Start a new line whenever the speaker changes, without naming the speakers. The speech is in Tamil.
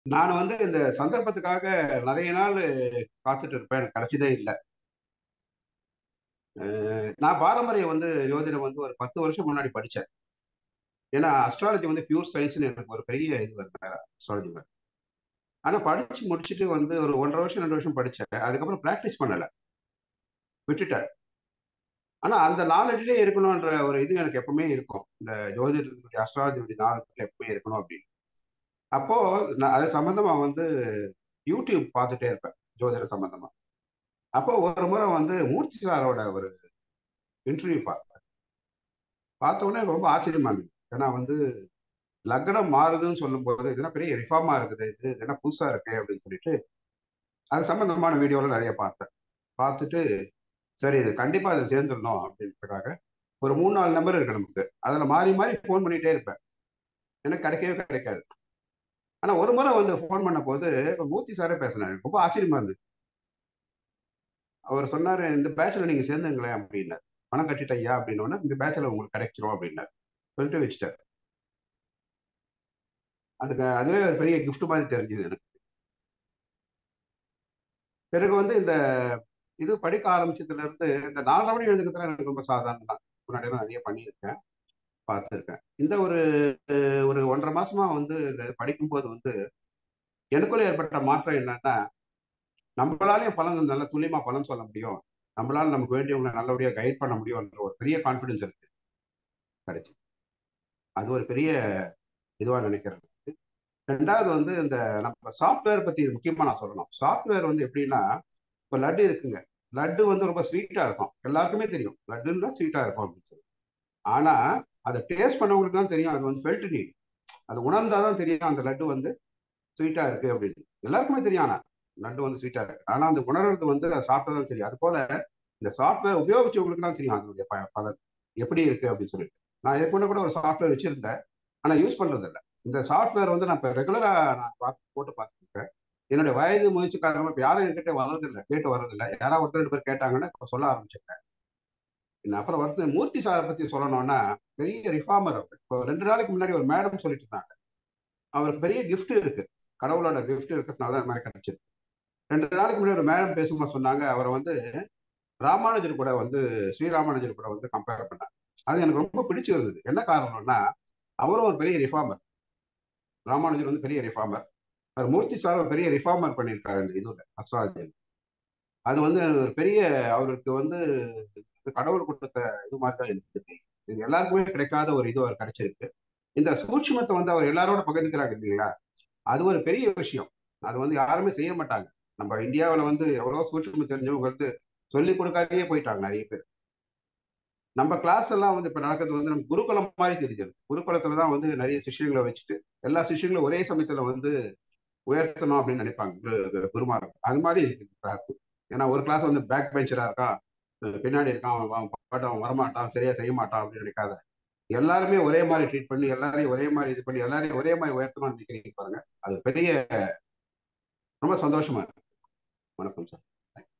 நான் வந்து இந்த சந்தர்ப்பத்துக்காக நிறைய நாள் காத்துட்டு இருப்பேன் எனக்கு கிடைச்சதே இல்லை நான் பாரம்பரியம் வந்து ஜோதிடம் வந்து ஒரு பத்து வருஷம் முன்னாடி படித்தேன் ஏன்னா அஸ்ட்ராலஜி வந்து பியூர் சயின்ஸ்னு எனக்கு ஒரு பெரிய இது வருது அஸ்ட்ராலஜி மேலே ஆனால் படித்து முடிச்சுட்டு வந்து ஒரு ஒன்றரை வருஷம் ரெண்டு வருஷம் படித்தேன் அதுக்கப்புறம் ப்ராக்டிஸ் பண்ணலை விட்டுட்டேன் ஆனால் அந்த நாலேஜ்லேயே இருக்கணுன்ற ஒரு இது எனக்கு எப்பவுமே இருக்கும் இந்த ஜோதிடத்துடைய அஸ்ட்ராலஜி நாலேஜ் எப்பவுமே இருக்கணும் அப்படின்னு அப்போ நான் அது சம்மந்தமா வந்து யூடியூப் பார்த்துட்டே இருப்பேன் ஜோதிட சம்மந்தமா அப்போ ஒரு முறை வந்து மூர்த்தி சாரோட ஒரு இன்டர்வியூ பார்த்தேன் பார்த்த உடனே ரொம்ப ஆச்சரியமா இருந்தது ஏன்னா வந்து லக்னம் மாறுதுன்னு சொல்லும்போது இதெல்லாம் பெரிய ரிஃபார்மா இருக்குது இது இதெல்லாம் புதுசா இருக்கு அப்படின்னு சொல்லிட்டு அது சம்பந்தமான வீடியோல நிறைய பார்த்தேன் பார்த்துட்டு சரி இது கண்டிப்பா அதை சேர்ந்துடணும் அப்படின்றதுக்காக ஒரு மூணு நாலு நம்பர் இருக்கு நமக்கு அதுல மாறி மாறி ஃபோன் பண்ணிட்டே இருப்பேன் எனக்கு கிடைக்கவே கிடைக்காது ஆனா ஒரு முறை வந்து ஃபோன் பண்ண போது மூர்த்தி சாரே பேசினாரு ரொம்ப ஆச்சரியமா இருந்தது அவர் சொன்னாரு இந்த பேட்ச்ல நீங்க சேர்ந்துங்களேன் அப்படின்னாரு பணம் கட்டிட்ட ஐயா அப்படின்னோடனே இந்த பேட்ச்ல உங்களுக்கு கிடைச்சிரும் அப்படின்னாரு சொல்லிட்டு வச்சுட்டாரு அதுக்கு அதுவே ஒரு பெரிய கிஃப்ட் மாதிரி தெரிஞ்சுது எனக்கு பிறகு வந்து இந்த இது படிக்க ஆரம்பிச்சதுல இருந்து இந்த நாலரை மணி எழுதுக்கிறதுல எனக்கு ரொம்ப சாதாரணம் தான் முன்னாடி நிறைய பண்ணியிருக்கேன் பார்த்துருக்கேன் இந்த ஒரு ஒரு ஒன்றரை மாசமா வந்து படிக்கும்போது வந்து எனக்குள்ள ஏற்பட்ட மாற்றம் என்னன்னா நம்மளாலேயும் பலன் நல்ல துல்லியமா பலன் சொல்ல முடியும் நம்மளால நமக்கு வேண்டியவங்களை நல்லபடியாக கைட் பண்ண முடியும்ன்ற ஒரு பெரிய கான்ஃபிடன்ஸ் இருக்கு கிடைச்சி அது ஒரு பெரிய இதுவாக நினைக்கிறேன் ரெண்டாவது வந்து இந்த நம்ம சாஃப்ட்வேர் பத்தி முக்கியமா நான் சொல்லணும் சாஃப்ட்வேர் வந்து எப்படின்னா இப்போ லட்டு இருக்குங்க லட்டு வந்து ரொம்ப ஸ்வீட்டா இருக்கும் எல்லாருக்குமே தெரியும் லட்டுன்னா ஸ்வீட்டா இருக்கும் அப்படின்னு சொல்லி ஆனா அதை டேஸ்ட் பண்ணவங்களுக்கு தான் தெரியும் அது வந்து ஃபெல்ட் நீட் அது உணர்ந்தாதான் தெரியும் அந்த லட்டு வந்து ஸ்வீட்டா இருக்கு அப்படின்னு எல்லாருக்குமே தெரியும் ஆனா லட்டு வந்து ஸ்வீட்டா இருக்கு ஆனா அந்த உணர்றது வந்து அதை சாப்பிட்டா தான் தெரியும் அது போல இந்த சாஃப்ட்வேர் உபயோகிச்சவங்களுக்கு தான் தெரியும் அதனுடைய பலன் எப்படி இருக்கு அப்படின்னு சொல்லிட்டு நான் ஏற்கனவே கூட ஒரு சாஃப்ட்வேர் வச்சிருந்தேன் ஆனா யூஸ் பண்றது இல்லை இந்த சாஃப்ட்வேர் வந்து நான் இப்போ ரெகுலரா நான் பார்த்து போட்டு பார்த்துருக்கேன் என்னுடைய வயது முயற்சி காரணமாக இப்போ யாரும் என்கிட்ட வர்றதில்லை கேட்டு வர்றதில்லை யாராவது ஒருத்தர் ரெண்டு பேர் கேட்டாங்கன்னா இப்போ சொல்ல ஆரம்பிச்சிருக்கேன் அப்புறம் வந்து மூர்த்தி சாரை பத்தி சொல்லணும்னா பெரிய ரிஃபார்மர் அவர் இப்போ ரெண்டு நாளைக்கு முன்னாடி ஒரு மேடம் சொல்லிட்டு இருந்தாங்க அவருக்கு பெரிய கிஃப்ட் இருக்கு கடவுளோட கிஃப்ட் இருக்கிறதுனால தான் மாதிரி கிடைச்சிருக்கு ரெண்டு நாளைக்கு முன்னாடி ஒரு மேடம் பேசும்போது சொன்னாங்க அவரை வந்து ராமானுஜர் கூட வந்து ஸ்ரீராமானுஜர் கூட வந்து கம்பேர் பண்ணாங்க அது எனக்கு ரொம்ப பிடிச்சிருந்தது என்ன காரணம்னா அவரும் ஒரு பெரிய ரிஃபார்மர் ராமானுஜர் வந்து பெரிய ரிஃபார்மர் அவர் மூர்த்தி சார் ஒரு பெரிய ரிஃபார்மர் பண்ணியிருக்காரு இந்த இதுல அஸ்ட்ராலஜி அது வந்து ஒரு பெரிய அவருக்கு வந்து கடவுள் கொடுத்த இது மாதிரி தான் இருக்குது இது எல்லாருக்குமே கிடைக்காத ஒரு இது அவர் கிடைச்சிருக்கு இந்த சூட்சமத்தை வந்து அவர் எல்லாரோட பகிர்ந்துக்கிறாங்க இல்லைங்களா அது ஒரு பெரிய விஷயம் அது வந்து யாருமே செய்ய மாட்டாங்க நம்ம இந்தியாவில் வந்து எவ்வளோ சூட்சமம் தெரிஞ்சவங்க வந்து சொல்லி கொடுக்காதே போயிட்டாங்க நிறைய பேர் நம்ம கிளாஸ் எல்லாம் வந்து இப்போ நடக்கிறது வந்து நம்ம குருகுலம் மாதிரி தெரிஞ்சது குருகுலத்துல தான் வந்து நிறைய சிஷியங்களை வச்சுட்டு எல்லா சிஷியங்களும் ஒரே சமயத்துல வந்து உயர்த்தணும் அப்படின்னு நினைப்பாங்க குருமார்கள் அது மாதிரி இருக்கு கிளாஸ் ஏன்னா ஒரு கிளாஸ் வந்து பேக் பெஞ்சரா இருக்கான் பின்னாடி இருக்கான் அவன் பாட்டு அவன் வரமாட்டான் சரியா செய்ய மாட்டான் அப்படின்னு நினைக்காத எல்லாருமே ஒரே மாதிரி ட்ரீட் பண்ணி எல்லாரையும் ஒரே மாதிரி இது பண்ணி எல்லாரையும் ஒரே மாதிரி உயர்த்தணும்னு நினைக்கிறீங்க பாருங்க அது பெரிய ரொம்ப சந்தோஷமா இருக்கு வணக்கம் சார்